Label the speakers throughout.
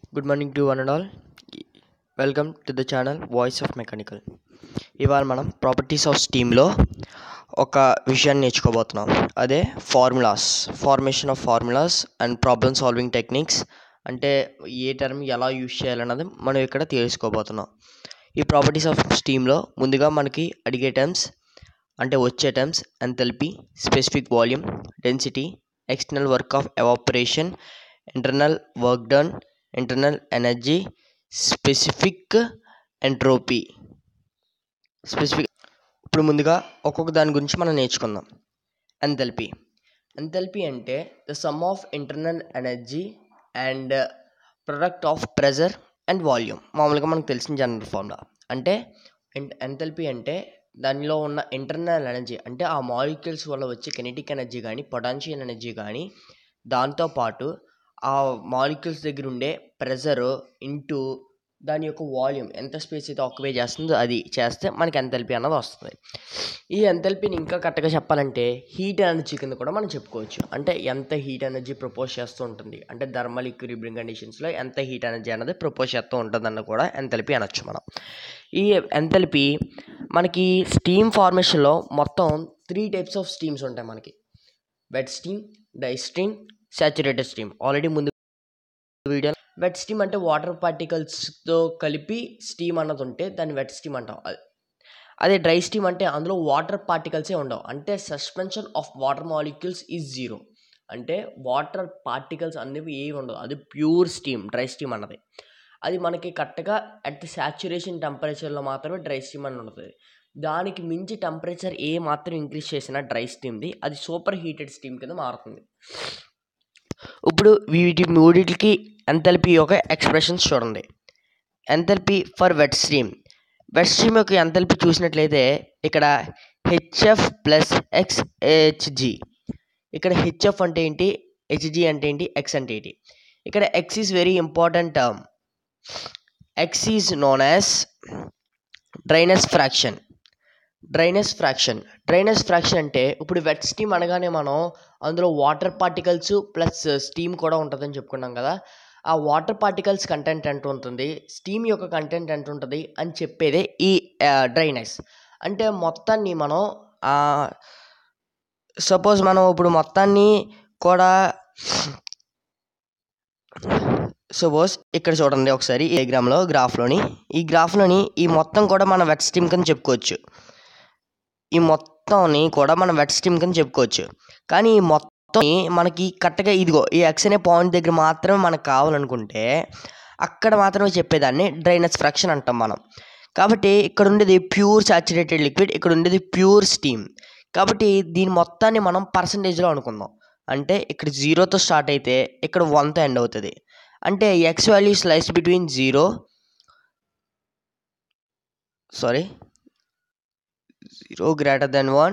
Speaker 1: good morning to one and all welcome to the channel voice of mechanical ఇవాళ మనం properties of స్టీమ్లో ఒక విషయాన్ని నేర్చుకోబోతున్నాం అదే formulas formation of formulas and problem solving techniques అంటే ఏ టర్మ్ ఎలా యూజ్ చేయాలన్నది మనం ఇక్కడ తెలుసుకోబోతున్నాం ఈ ప్రాపర్టీస్ ఆఫ్ స్టీమ్లో ముందుగా మనకి అడిగే టర్మ్స్ అంటే వచ్చే terms enthalpy specific volume density external work of evaporation internal work done internal energy specific entropy specific ఇప్పుడు ముందుగా ఒక్కొక్క దాని గురించి మనం నేర్చుకుందాం ఎంథల్పీ ఎంథల్పీ అంటే the sum of internal energy and product of pressure and volume మామూలుగా మనకు తెలిసిన జనరల్ ఫార్ములా అంటే ఎంథల్పీ అంటే దానిలో ఉన్న ఇంటర్నల్ ఎనర్జీ అంటే ఆ మాలిక్యూల్స్ వల్ల వచ్చే కెనెటిక్ ఎనర్జీ కానీ పొటాన్షియల్ ఎనర్జీ కానీ దాంతోపాటు ఆ మాలిక్యూల్స్ దగ్గర ఉండే ప్రెజర్ ఇంటూ దాని యొక్క వాల్యూమ్ ఎంత స్పేస్ అయితే ఆక్యుపై చేస్తుందో అది చేస్తే మనకి ఎంతెల్పీ అన్నది వస్తుంది ఈ ఎంతెల్పీని ఇంకా కరెక్ట్గా చెప్పాలంటే హీట్ ఎనర్జీ కింద కూడా మనం చెప్పుకోవచ్చు అంటే ఎంత హీట్ ఎనర్జీ ప్రపోజ్ చేస్తూ ఉంటుంది అంటే థర్మల్ ఈక్విలిబ్రియం కండిషన్స్లో ఎంత హీట్ ఎనర్జీ అనేది ప్రపోజ్ చేస్తూ ఉంటుందన్న కూడా ఎంతెల్పీ అనొచ్చు మనం ఈ ఎంతెల్పీ మనకి స్టీమ్ ఫార్మేషన్లో మొత్తం త్రీ టైప్స్ ఆఫ్ స్టీమ్స్ ఉంటాయి మనకి wet steam dry steam saturated steam already ముందు వీడియో వెట్ స్టీమ్ అంటే వాటర్ పార్టికల్స్తో కలిపి స్టీమ్ అన్నది ఉంటే దాన్ని వెట్ స్టీమ్ అంటాం అ- అదే డ్రై స్టీమ్ అంటే అందులో వాటర్ పార్టికల్సే ఉండవు అంటే suspension of water molecules is zero అంటే వాటర్ పార్టికల్స్ అనేవి ఏవి ఉండవు అది ప్యూర్ స్టీమ్ డ్రై స్టీమ్ అన్నది అది మనకి కరెక్ట్గా అట్ సాచురేషన్ టెంపరేచర్లో మాత్రమే డ్రై స్టీమ్ అని ఉంటుంది దానికి మించి టెంపరేచర్ ఏ మాత్రం ఇంక్రీజ్ చేసినా డ్రై స్టీమ్ది అది సూపర్ హీటెడ్ స్టీమ్ కింద మారుతుంది ఇప్పుడు వీటి మూడిటికి ఎంథల్పీ యొక్క ఎక్స్ప్రెషన్స్ చూడండి enthalpy for wet stream wet stream యొక్క ఎంథల్పీ చూసినట్లయితే ఇక్కడ హెచ్ఎఫ్ ప్లస్ ఎక్స్ హెచ్జి ఇక్కడ హెచ్ఎఫ్ అంటే ఏంటి హెచ్జి అంటే ఏంటి ఎక్స్ అంటే ఏంటి ఇక్కడ X is very important term X is known as dryness fraction dryness fraction dryness fraction అంటే ఇప్పుడు వెట్ స్టీమ్ అనగానే మనం అందులో వాటర్ పార్టికల్స్ ప్లస్ స్టీమ్ కూడా ఉంటుందని చెప్పుకున్నాం కదా ఆ వాటర్ పార్టికల్స్ కంటెంట్ ఎంత ఉంటుంది స్టీమ్ యొక్క కంటెంట్ ఎంత ఉంటుంది అని చెప్పేదే ఈ డ్రైనెస్ అంటే మొత్తాన్ని మనం సపోజ్ మనం ఇప్పుడు మొత్తాన్ని కూడా సపోజ్ ఇక్కడ చూడండి ఒకసారి ఈ డయాగ్రామ్లో గ్రాఫ్లోని ఈ గ్రాఫ్లోని ఈ మొత్తం కూడా మన వెట్ స్టీమ్ కింద చెప్పుకోవచ్చు ఈ మొత్తంని కూడా మనం వెట్ స్టీమ్ కింద చెప్పుకోవచ్చు కానీ ఈ మొత్తం మనకి కరెక్ట్గా ఇదిగో ఈ ఎక్స్ అనే పాయింట్ దగ్గర మాత్రమే మనకు కావాలనుకుంటే అక్కడ మాత్రమే చెప్పేదాన్ని డ్రైనెస్ ఫ్రాక్షన్ అంటాం మనం కాబట్టి ఇక్కడ ఉండేది ప్యూర్ సాచురేటెడ్ లిక్విడ్ ఇక్కడ ఉండేది ప్యూర్ స్టీమ్ కాబట్టి దీని మొత్తాన్ని మనం పర్సంటేజ్లో అనుకుందాం అంటే ఇక్కడ జీరోతో స్టార్ట్ అయితే ఇక్కడ వన్తో ఎండ్ అవుతుంది అంటే X value lies between zero sorry zero greater than one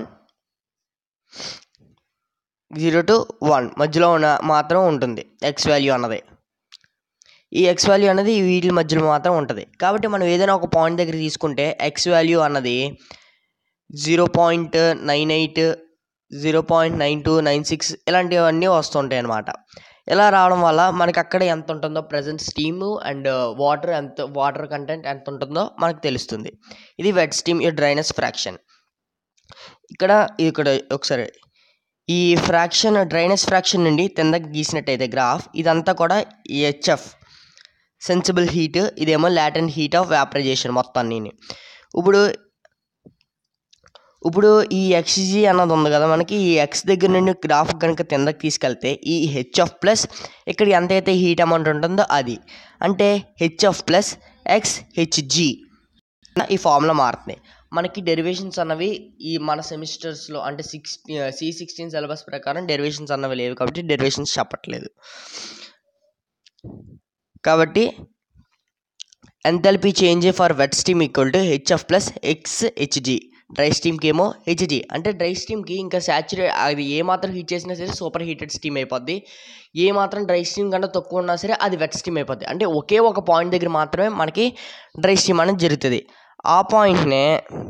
Speaker 1: zero to one మధ్యలో ఉన్న మాత్రం ఉంటుంది ఎక్స్ వాల్యూ అన్నది ఈ ఎక్స్ వాల్యూ అనేది వీటి మధ్యలో మాత్రం ఉంటుంది కాబట్టి మనం ఏదైనా ఒక పాయింట్ దగ్గర తీసుకుంటే ఎక్స్ వాల్యూ అన్నది zero point nine eight zero point nine two nine six ఇలాంటివన్నీ వస్తుంటాయి అన్నమాట ఇలా రావడం వల్ల మనకి అక్కడ ఎంత ఉంటుందో ప్రజెంట్ స్టీమ్ అండ్ వాటర్ ఎంత వాటర్ కంటెంట్ ఎంత ఉంటుందో మనకు తెలుస్తుంది ఇది వెట్ స్టీమ్ ఈ డ్రైనెస్ ఫ్రాక్షన్ ఇక్కడ ఇక్కడ ఒకసారి ఈ ఫ్రాక్షన్ డ్రైనెస్ ఫ్రాక్షన్ నుండి కిందకి గీసినట్టయితే గ్రాఫ్ ఇదంతా కూడా హెచ్ఎఫ్ సెన్సిబుల్ హీట్ ఇదేమో లాటెంట్ హీట్ ఆఫ్ వ్యాపరైజేషన్ మొత్తాన్ని ఇప్పుడు ఇప్పుడు ఈ ఎక్స్జీ అన్నది ఉంది కదా మనకి ఈ ఎక్స్ దగ్గర నుండి గ్రాఫ్ కనుక కిందకి తీసుకెళ్తే ఈ హెచ్ఎఫ్ ప్లస్ ఇక్కడ ఎంతైతే హీట్ అమౌంట్ ఉంటుందో అది అంటే హెచ్ఎఫ్ ప్లస్ ఎక్స్ హెచ్జి ఈ ఫార్ములా మారుతుంది మనకి డెరివేషన్స్ అన్నవి ఈ మన సెమిస్టర్స్లో అంటే సిక్స్ సి సిక్స్టీన్ సిలబస్ ప్రకారం డెరివేషన్స్ అన్నవి లేవు కాబట్టి డెరివేషన్స్ చెప్పట్లేదు కాబట్టి enthalpy change for wet steam equal to HF plus X HG dry స్టీమ్కి ఏమో హెచ్జి అంటే డ్రై స్టీమ్కి ఇంకా సాచురేట్ అది ఏ మాత్రం హీట్ చేసినా సరే సూపర్ హీటెడ్ స్టీమ్ అయిపోద్ది ఏ మాత్రం డ్రై స్టీమ్ కన్నా తక్కువ ఉన్నా సరే అది వెట్ స్టీమ్ అయిపోద్ది అంటే ఒకే ఒక పాయింట్ దగ్గర మాత్రమే మనకి డ్రై స్టీమ్ అనేది జరుగుతుంది ఆ పాయింట్నే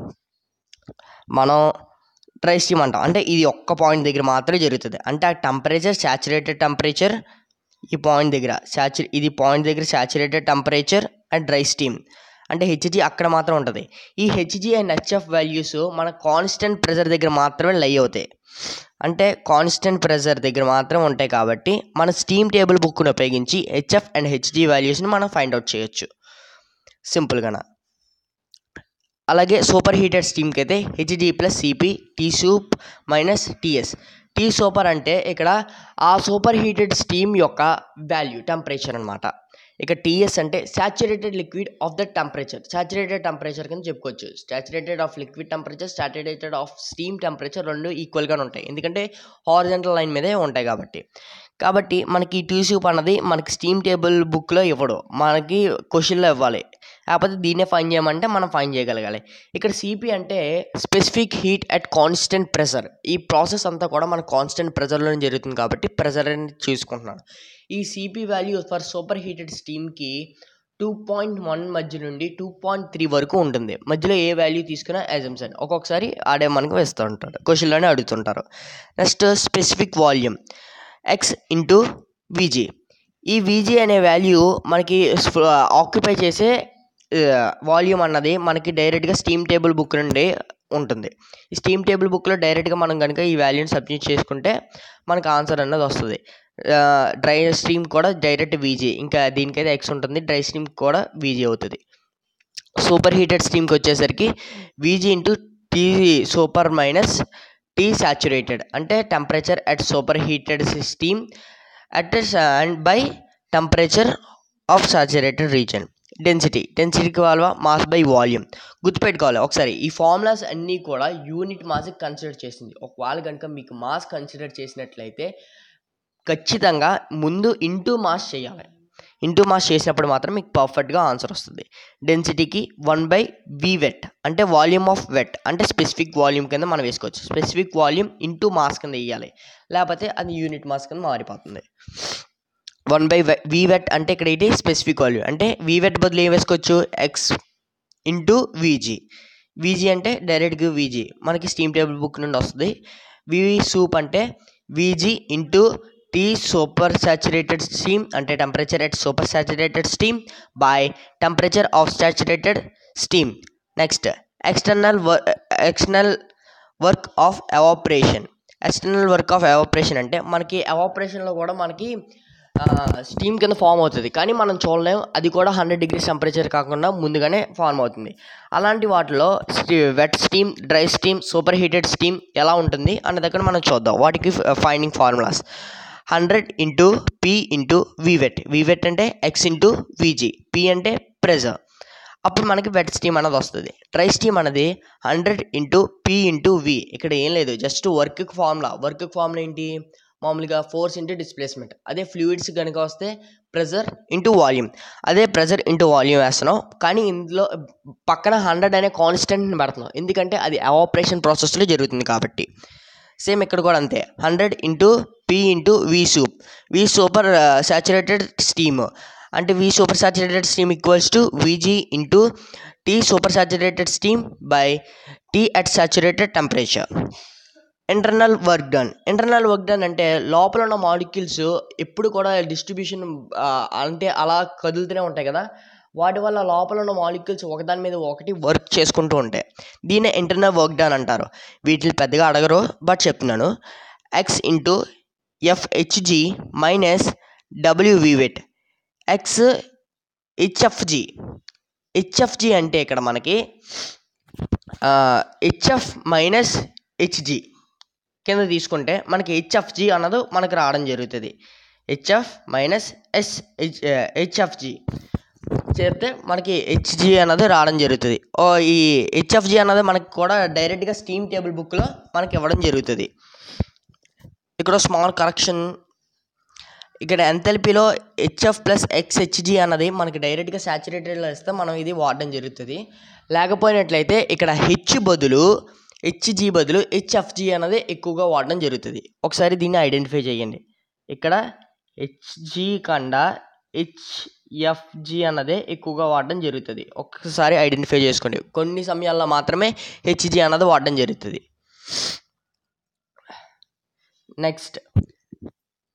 Speaker 1: మనం డ్రై స్టీమ్ అంటాం అంటే ఇది ఒక్క పాయింట్ దగ్గర మాత్రమే జరుగుతుంది అంటే ఆ టెంపరేచర్ సాచురేటెడ్ టెంపరేచర్ ఈ పాయింట్ దగ్గర శాచు ఇది పాయింట్ దగ్గర saturated temperature and dry steam అంటే హెచ్జీ అక్కడ మాత్రం ఉంటుంది ఈ హెచ్జీ అండ్ హెచ్ఎఫ్ వాల్యూస్ మన కాన్స్టెంట్ ప్రెజర్ దగ్గర మాత్రమే లై అవుతాయి అంటే కాన్స్టెంట్ ప్రెజర్ దగ్గర మాత్రం ఉంటాయి కాబట్టి మన స్టీమ్ టేబుల్ బుక్ను ఉపయోగించి హెచ్ఎఫ్ అండ్ హెచ్జీ వాల్యూస్ని మనం ఫైండ్ అవుట్ చేయొచ్చు సింపుల్గా అలాగే సూపర్ హీటెడ్ స్టీమ్కి అయితే HG plus CP T sup minus TS T super అంటే ఇక్కడ ఆ సూపర్ హీటెడ్ స్టీమ్ యొక్క వాల్యూ టెంపరేచర్ అనమాట ఇక టీఎస్ అంటే saturated liquid of the temperature saturated temperature కింద చెప్పుకోవచ్చు saturated of liquid temperature saturated of steam temperature రెండు ఈక్వల్గానే ఉంటాయి ఎందుకంటే హారిజెంటల్ లైన్ మీదే ఉంటాయి కాబట్టి కాబట్టి మనకి టీ సూప్ అన్నది మనకి స్టీమ్ టేబుల్ బుక్లో ఇవ్వడు మనకి క్వశ్చన్లో ఇవ్వాలి కాకపోతే దీన్నే ఫైన్ చేయమంటే మనం ఫైన్ చేయగలగాలి ఇక్కడ సిపి అంటే specific heat at constant pressure ఈ ప్రాసెస్ అంతా కూడా మన కాన్స్టెంట్ ప్రెషర్లోనే జరుగుతుంది కాబట్టి ప్రెషర్ అని చూసుకుంటున్నాను ఈ CP value for superheated స్టీమ్కి టూ పాయింట్ వన్ మధ్య నుండి టూ పాయింట్ త్రీ వరకు ఉంటుంది మధ్యలో ఏ వాల్యూ తీసుకున్నా యాజమ్సన్ ఒక్కొక్కసారి ఆడే మనకు వేస్తూ ఉంటాడు క్వశ్చన్లోనే అడుగుతుంటారు next specific volume X into VG ఈ విజీ అనే వాల్యూ మనకి ఆక్యుపై చేసే వాల్యూమ్ అన్నది మనకి డైరెక్ట్గా స్టీమ్ టేబుల్ బుక్ నుండి ఉంటుంది ఈ స్టీమ్ టేబుల్ బుక్లో డైరెక్ట్గా మనం కనుక ఈ వాల్యూని సబ్మిట్ చేసుకుంటే మనకు ఆన్సర్ అన్నది వస్తుంది డ్రై స్ట్రీమ్ కూడా డైరెక్ట్ వీజీ ఇంకా దీనికైతే ఎక్స్ ఉంటుంది డ్రై స్ట్రీమ్ కూడా వీజీ అవుతుంది సూపర్ హీటెడ్ స్టీమ్కి వచ్చేసరికి VG into T super minus T saturated అంటే temperature at superheated steam at and by temperature of saturated region density డెన్సిటీకి వాల్వ మాస్ బై వాల్యూమ్ గుర్తుపెట్టుకోవాలి ఒకసారి ఈ ఫార్ములాస్ అన్నీ కూడా యూనిట్ మాస్కి కన్సిడర్ చేసింది ఒకవేళ కనుక మీకు మాస్ కన్సిడర్ చేసినట్లయితే ఖచ్చితంగా ముందు ఇంటూ మాస్ చేయాలి ఇంటూ మాస్ చేసినప్పుడు మాత్రం మీకు పర్ఫెక్ట్గా ఆన్సర్ వస్తుంది డెన్సిటీకి వన్ బై వి వెట్ అంటే వాల్యూమ్ ఆఫ్ వెట్ అంటే స్పెసిఫిక్ వాల్యూమ్ కింద మనం వేసుకోవచ్చు స్పెసిఫిక్ వాల్యూమ్ ఇంటూ మాస్ కింద వేయాలి లేకపోతే అది యూనిట్ మాస్ కింద మారిపోతుంది వన్ బై వి వెట్ అంటే ఇక్కడ ఏంటి స్పెసిఫిక్ వాల్యూ అంటే వి వెట్ బదులు ఏం వేసుకోవచ్చు ఎక్స్ ఇంటూ వీజీ వీజీ అంటే డైరెక్ట్గా వీజీ మనకి స్టీమ్ టేబుల్ బుక్ నుండి వస్తుంది వివి సూప్ అంటే VG into T super saturated steam అంటే temperature at super saturated steam by temperature of saturated steam next external external work of evaporation external work of evaporation అంటే మనకి ఎవాపరేషన్లో కూడా మనకి steam కింద form అవుతుంది కానీ మనం చూడలేం అది కూడా హండ్రెడ్ డిగ్రీస్ టెంపరేచర్ కాకుండా ముందుగానే ఫామ్ అవుతుంది అలాంటి వాటిలో wet steam dry steam superheated steam ఎలా ఉంటుంది అన్న దగ్గర మనం చూద్దాం వాటికి finding formulas hundred into P into V wet V wet అంటే ఎక్స్ ఇంటూ విజీ పి అంటే ప్రెజర్ అప్పుడు మనకి వెట్ స్టీమ్ అనేది వస్తుంది డ్రై స్టీమ్ అనేది hundred into P into V ఇక్కడ ఏం లేదు just work formula work formula ఏంటి మామూలుగా ఫోర్స్ ఇంటూ డిస్ప్లేస్మెంట్ అదే ఫ్లూయిడ్స్ కనుక వస్తే ప్రెజర్ ఇంటూ వాల్యూమ్ అదే ప్రెజర్ ఇంటూ వాల్యూమ్ వేస్తున్నాం కానీ ఇందులో పక్కన హండ్రెడ్ అనే కాన్స్టెంట్ని పెడుతున్నాం ఎందుకంటే అది ఎవాపరేషన్ ప్రాసెస్లో జరుగుతుంది కాబట్టి సేమ్ ఇక్కడ కూడా అంతే hundred into P into V sup V super saturated steam అంటే V super saturated steam equals to VG into T super saturated steam by T at saturated temperature internal work done internal work done అంటే లోపల ఉన్న molecules ఎప్పుడు కూడా distribution అంటే అలా కదులుతూనే ఉంటాయి కదా వాటి వల్ల లోపల ఉన్న మాలిక్యూల్స్ ఒకదాని మీద ఒకటి వర్క్ చేసుకుంటూ ఉంటాయి దీన్ని ఇంటర్నల్ వర్క్ డన్ అంటారు వీటిని పెద్దగా అడగరు బట్ చెప్తున్నాను X into FHG minus WV wet X HFG HFG అంటే ఇక్కడ మనకి హెచ్ఎఫ్ మైనస్ హెచ్జి కింద తీసుకుంటే మనకి హెచ్ఎఫ్జి అన్నది మనకి రావడం జరుగుతుంది HF minus S H HFG చేస్తే మనకి హెచ్జి అన్నది రావడం జరుగుతుంది ఓ ఈ హెచ్ఎఫ్జి అన్నది మనకి కూడా డైరెక్ట్గా స్టీమ్ టేబుల్ బుక్లో మనకి ఇవ్వడం జరుగుతుంది ఇక్కడ స్మాల్ కరెక్షన్ ఇక్కడ ఎంతెల్పిలో హెచ్ఎఫ్ ప్లస్ ఎక్స్హెచ్జి అన్నది మనకి డైరెక్ట్గా సాచురేటెడ్లో ఇస్తే మనం ఇది వాడడం జరుగుతుంది లేకపోయినట్లయితే ఇక్కడ హెచ్ బదులు హెచ్జి బదులు హెచ్ఎఫ్జి అనేది ఎక్కువగా వాడడం జరుగుతుంది ఒకసారి దీన్ని ఐడెంటిఫై చేయండి ఇక్కడ హెచ్జి కన్నా హెచ్ఎఫ్జి అన్నదే ఎక్కువగా వాడడం జరుగుతుంది ఒక్కసారి ఐడెంటిఫై చేసుకోండి కొన్ని సమయాల్లో మాత్రమే హెచ్జి అన్నది వాడడం జరుగుతుంది next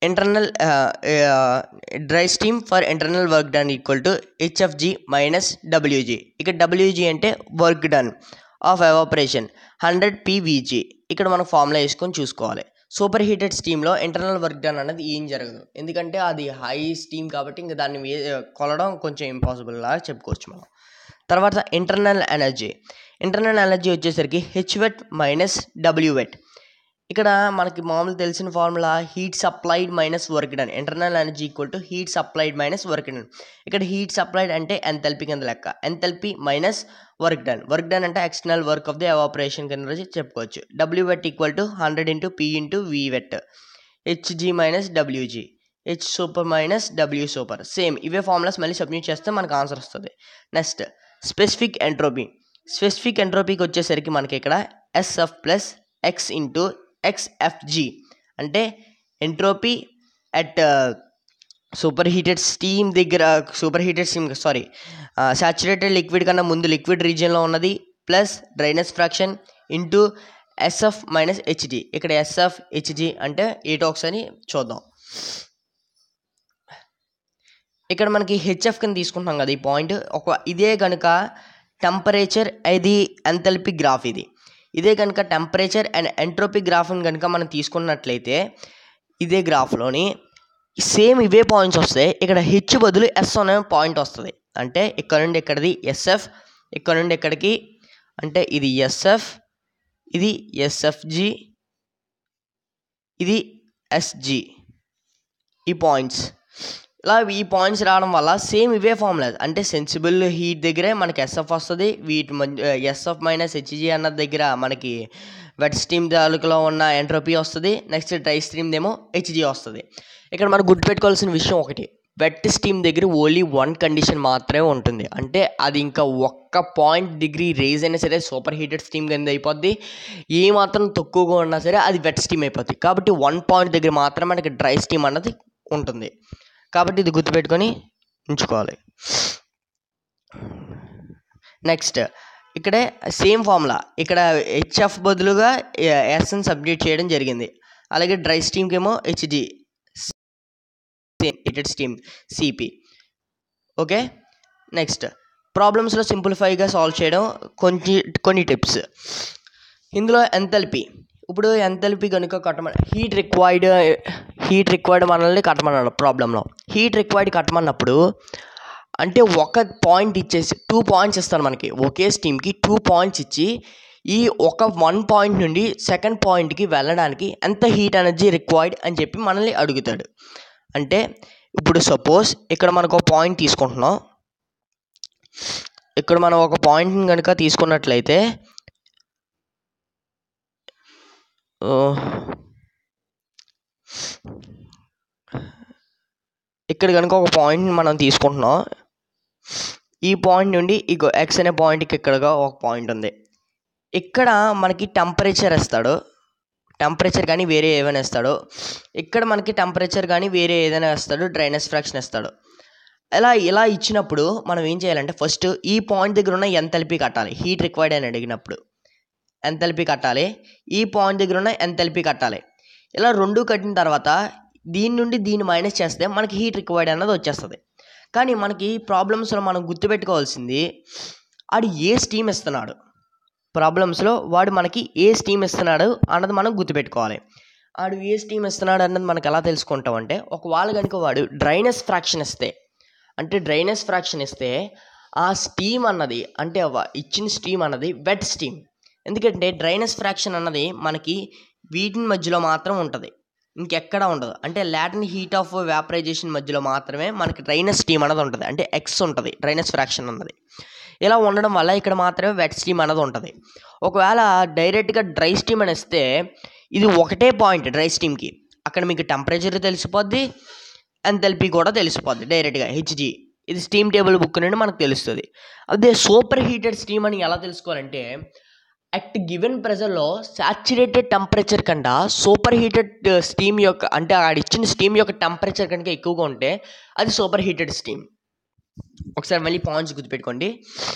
Speaker 1: internal dry steam for internal work done equal to HFG minus WG ఇక్కడ డబ్ల్యూజీ అంటే work done of evaporation hundred PVG ఇక్కడ మనం ఫార్ములా వేసుకొని చూసుకోవాలి సూపర్ హీటెడ్ స్టీమ్లో ఇంటర్నల్ వర్క్ డన్ అనేది ఏం జరగదు ఎందుకంటే అది హై స్టీమ్ కాబట్టి ఇంకా దాన్ని వే కొలడం కొంచెం ఇంపాసిబుల్ లాగా చెప్పుకోవచ్చు మనం తర్వాత ఇంటర్నల్ ఎనర్జీ ఇంటర్నల్ ఎనర్జీ వచ్చేసరికి H wet minus W wet ఇక్కడ మనకి మామూలు తెలిసిన formula heat supplied minus work done internal energy equal to heat supplied minus work done ఇక్కడ హీట్ సప్లైడ్ అంటే ఎంతెల్పి కింద లెక్క enthalpy minus work done work done అంటే external work of the evaporation కింద వచ్చి చెప్పుకోవచ్చు W wet equal to hundred into P into V wet HG minus WG H super minus W super same ఇవే formulas మళ్ళీ submit చేస్తే మనకు answer వస్తుంది next specific entropy specific ఎంట్రోపీకి వచ్చేసరికి మనకి ఇక్కడ SF plus X into XFG అంటే entropy at superheated steam దగ్గర superheated steam sorry saturated liquid కన్నా ముందు లిక్విడ్ రీజియన్లో ఉన్నది plus dryness fraction into SF minus HD ఇక్కడ ఎస్ఎఫ్ హెచ్జి అంటే ఏటోక్స్ అని చూద్దాం ఇక్కడ మనకి హెచ్ఎఫ్ కింద తీసుకుంటున్నాం కదా ఈ పాయింట్ ఒక ఇదే కనుక టెంపరేచర్ ఇది ఎంథల్పీ గ్రాఫ్ ఇది ఇదే కనుక టెంపరేచర్ అండ్ ఎంట్రోపీ గ్రాఫ్ని కనుక మనం తీసుకున్నట్లయితే ఇదే గ్రాఫ్లోని సేమ్ ఇవే పాయింట్స్ వస్తాయి ఇక్కడ హెచ్ బదులు ఎస్ అనే పాయింట్ వస్తుంది అంటే ఇక్కడ నుండి ఇక్కడిది ఎస్ఎఫ్ ఇక్కడ నుండి ఇక్కడికి అంటే ఇది ఎస్ఎఫ్ ఇది ఎస్ఎఫ్జి ఇది ఎస్జి ఈ పాయింట్స్ ఇలా ఈ పాయింట్స్ రావడం వల్ల సేమ్ ఇవే ఫార్ములా అంటే సెన్సిబుల్ హీట్ దగ్గరే మనకి ఎస్ఎఫ్ వస్తుంది వీటి మధ్య ఎస్ఎఫ్ మైనస్ హెచ్జి అన్న దగ్గర మనకి వెట్ స్టీమ్ తాలూకులో ఉన్న ఎంట్రోపీ వస్తుంది నెక్స్ట్ డ్రై స్టీమ్ ఏమో హెచ్జి వస్తుంది ఇక్కడ మనం గుర్తుపెట్టుకోవాల్సిన విషయం ఒకటి వెట్ స్టీమ్ దగ్గర ఓన్లీ వన్ కండిషన్ మాత్రమే ఉంటుంది అంటే అది ఇంకా ఒక్క పాయింట్ డిగ్రీ రేజ్ అయినా సరే సూపర్ హీటెడ్ స్టీమ్ కింద అయిపోద్ది ఏ మాత్రం తక్కువగా ఉన్నా సరే అది వెట్ స్టీమ్ అయిపోద్ది కాబట్టి వన్ పాయింట్ దగ్గర మాత్రమే మనకి డ్రై స్టీమ్ అన్నది ఉంటుంది కాబట్టి ఇది గుర్తుపెట్టుకొని ఉంచుకోవాలి నెక్స్ట్ ఇక్కడే సేమ్ ఫార్ములా ఇక్కడ హెచ్ఎఫ్ బదులుగా ఎస్ఎన్ సబ్జెక్ట్ చేయడం జరిగింది అలాగే డ్రై స్టీమ్కి ఏమో HD heated steam CP okay next ప్రాబ్లమ్స్లో సింప్లిఫైగా సాల్వ్ చేయడం కొన్ని కొన్ని టిప్స్ ఇందులో ఎంతల్పి ఇప్పుడు ఎంతల్పి కనుక కట్టమని హీట్ రిక్వైర్డ్ హీట్ రిక్వైర్డ్ మనల్ని కట్టమన్నాడు ప్రాబ్లంలో హీట్ రిక్వైర్డ్ కట్టమన్నప్పుడు అంటే ఒక పాయింట్ ఇచ్చేసి టూ పాయింట్స్ ఇస్తాను మనకి ఒకే స్టీమ్కి టూ పాయింట్స్ ఇచ్చి ఈ ఒక వన్ పాయింట్ నుండి సెకండ్ పాయింట్కి వెళ్ళడానికి ఎంత హీట్ ఎనర్జీ రిక్వైర్డ్ అని చెప్పి మనల్ని అడుగుతాడు అంటే ఇప్పుడు సపోజ్ ఇక్కడ మనకు ఒక పాయింట్ తీసుకుంటున్నాం ఇక్కడ మనం ఒక పాయింట్ని కనుక తీసుకున్నట్లయితే ఇక్కడ కనుక ఒక పాయింట్ మనం తీసుకుంటున్నాం ఈ పాయింట్ నుండి ఇగో ఎక్స్ అనే పాయింట్కి ఇక్కడగా ఒక పాయింట్ ఉంది ఇక్కడ మనకి టెంపరేచర్ ఇస్తాడు టెంపరేచర్ కానీ వేరే ఏమైనా ఇస్తాడు ఇక్కడ మనకి టెంపరేచర్ కానీ వేరే ఏదైనా ఇస్తాడు డ్రైనెస్ ఫ్రాక్షన్ ఇస్తాడు ఇలా ఇలా ఇచ్చినప్పుడు మనం ఏం చేయాలంటే ఫస్ట్ ఈ పాయింట్ దగ్గర ఉన్న ఎంతల్పి కట్టాలి హీట్ రిక్వైర్డ్ అని అడిగినప్పుడు ఎంతల్పి కట్టాలి ఈ పాయింట్ దగ్గర ఉన్న ఎంతల్పి కట్టాలి ఇలా రెండు కట్టిన తర్వాత దీని నుండి దీన్ని మైనస్ చేస్తే మనకి హీట్ రిక్వైర్డ్ అన్నది వచ్చేస్తుంది కానీ మనకి ప్రాబ్లమ్స్లో మనం గుర్తుపెట్టుకోవాల్సింది ఆడు ఏ స్టీమ్ ఇస్తున్నాడు ప్రాబ్లమ్స్లో వాడు మనకి ఏ స్టీమ్ ఇస్తున్నాడు అన్నది మనం గుర్తుపెట్టుకోవాలి ఆడు ఏ స్టీమ్ ఇస్తున్నాడు అన్నది మనకు ఎలా తెలుసుకుంటాం అంటే ఒకవేళ కనుక వాడు డ్రైనెస్ ఫ్రాక్షన్ ఇస్తే అంటే డ్రైనెస్ ఫ్రాక్షన్ ఇస్తే ఆ స్టీమ్ అన్నది అంటే వ- ఇచ్చిన స్టీమ్ అన్నది వెట్ స్టీమ్ ఎందుకంటే డ్రైనెస్ ఫ్రాక్షన్ అన్నది మనకి వీటిని మధ్యలో మాత్రం ఉంటుంది ఇంకెక్కడ ఉండదు అంటే లాటిన్ హీట్ ఆఫ్ వ్యాపరైజేషన్ మధ్యలో మాత్రమే మనకి డ్రైనెస్ స్టీమ్ అన్నది ఉంటుంది అంటే ఎక్స్ ఉంటుంది డ్రైనెస్ ఫ్రాక్షన్ అన్నది ఇలా ఉండడం వల్ల ఇక్కడ మాత్రమే వెట్ స్టీమ్ అన్నది ఉంటుంది ఒకవేళ డైరెక్ట్గా డ్రై స్టీమ్ అని ఇస్తే ఇది ఒకటే పాయింట్ డ్రై స్టీమ్కి అక్కడ మీకు టెంపరేచర్ తెలిసిపోద్ది ఎంతెల్పి కూడా తెలిసిపోద్ది డైరెక్ట్గా హెచ్జి ఇది స్టీమ్ టేబుల్ బుక్ నుండి మనకు తెలుస్తుంది అదే సూపర్ హీటెడ్ స్టీమ్ అని ఎలా తెలుసుకోవాలంటే అట్ గివెన్ ప్రెజర్లో సాచురేటెడ్ టెంపరేచర్ కన్నా సూపర్ హీటెడ్ స్టీమ్ యొక్క అంటే ఆడిచ్చిన స్టీమ్ యొక్క టెంపరేచర్ కనుక ఎక్కువగా ఉంటే అది సూపర్ హీటెడ్ స్టీమ్ ఒకసారి మళ్ళీ పాయింట్స్ గుర్తుపెట్టుకోండి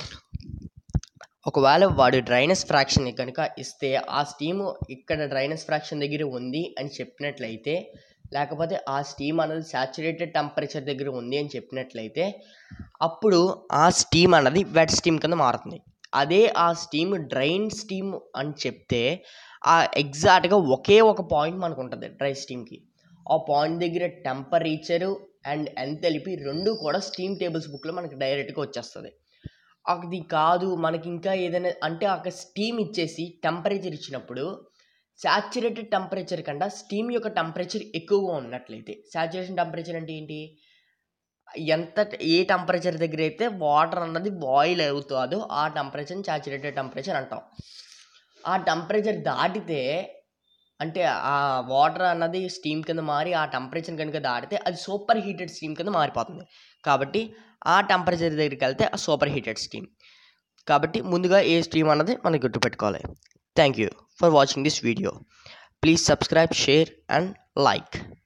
Speaker 1: ఒకవేళ వాడు డ్రైనెస్ ఫ్రాక్షన్ కనుక ఇస్తే ఆ స్టీమ్ ఇక్కడ డ్రైనెస్ ఫ్రాక్షన్ దగ్గర ఉంది అని చెప్పినట్లయితే లేకపోతే ఆ స్టీమ్ అనేది సాచురేటెడ్ టెంపరేచర్ దగ్గర ఉంది అని చెప్పినట్లయితే అప్పుడు ఆ స్టీమ్ అన్నది వెట్ స్టీమ్ కింద మారుతుంది అదే ఆ స్టీమ్ డ్రైన్ స్టీమ్ అని చెప్తే ఆ ఎగ్జాక్ట్గా ఒకే ఒక పాయింట్ మనకు ఉంటుంది డ్రై స్టీమ్కి ఆ పాయింట్ దగ్గర టెంపరేచరు అండ్ ఎంతలిపి రెండు కూడా స్టీమ్ టేబుల్స్ బుక్లో మనకి డైరెక్ట్గా వచ్చేస్తుంది అది కాదు మనకి ఇంకా ఏదైనా అంటే ఒక స్టీమ్ ఇచ్చేసి టెంపరేచర్ ఇచ్చినప్పుడు సాచురేటెడ్ టెంపరేచర్ కన్నా స్టీమ్ యొక్క టెంపరేచర్ ఎక్కువగా ఉన్నట్లయితే సాచురేషన్ టెంపరేచర్ అంటే ఏంటి ఎంత ఏ టెంపరేచర్ దగ్గర అయితే వాటర్ అన్నది బాయిల్ అవుతుందో ఆ టెంపరేచర్ని సాచురేటెడ్ టెంపరేచర్ అంటాం ఆ టెంపరేచర్ దాటితే అంటే ఆ వాటర్ అన్నది స్టీమ్ కింద మారి ఆ టెంపరేచర్ కనుక దాటితే అది సూపర్ హీటెడ్ స్టీమ్ కింద మారిపోతుంది కాబట్టి ఆ టెంపరేచర్ దగ్గరికి వెళ్తే ఆ సూపర్ హీటెడ్ స్టీమ్ కాబట్టి ముందుగా ఏ స్టీమ్ అన్నది మనం గుర్తుపెట్టుకోవాలి thank you for watching this video please subscribe share and like